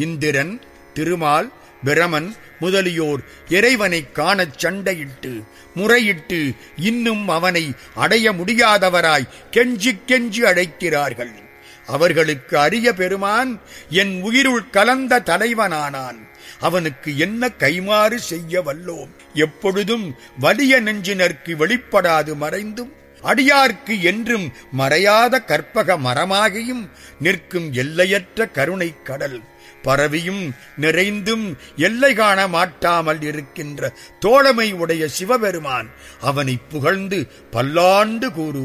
இந்திரன் திருமால் பிரமன் முதலியோர் இறைவனைக் காணச் சண்டையிட்டு முறையிட்டு இன்னும் அவனை அடைய முடியாதவராய் கெஞ்சிக் கெஞ்சி அழைக்கிறார்கள் அவர்களுக்கு அரிய பெருமான் என் உயிருள் கலந்த தலைவனானான் அவனுக்கு என்ன கைமாறு செய்ய வல்லோம் எப்பொழுதும் வலிய நெஞ்சினர்க்கு வெளிப்படாது மறைந்தும் அடியார்க்கு என்றும் மறையாத கற்பக மரமாகியும் நிற்கும் எல்லையற்ற கருணை கடல் பரவியும் நிறைந்தும் எல்லை காண மாட்டாமல் இருக்கின்ற தோழமை உடைய சிவபெருமான் அவனை புகழ்ந்து பல்லாண்டு கூறு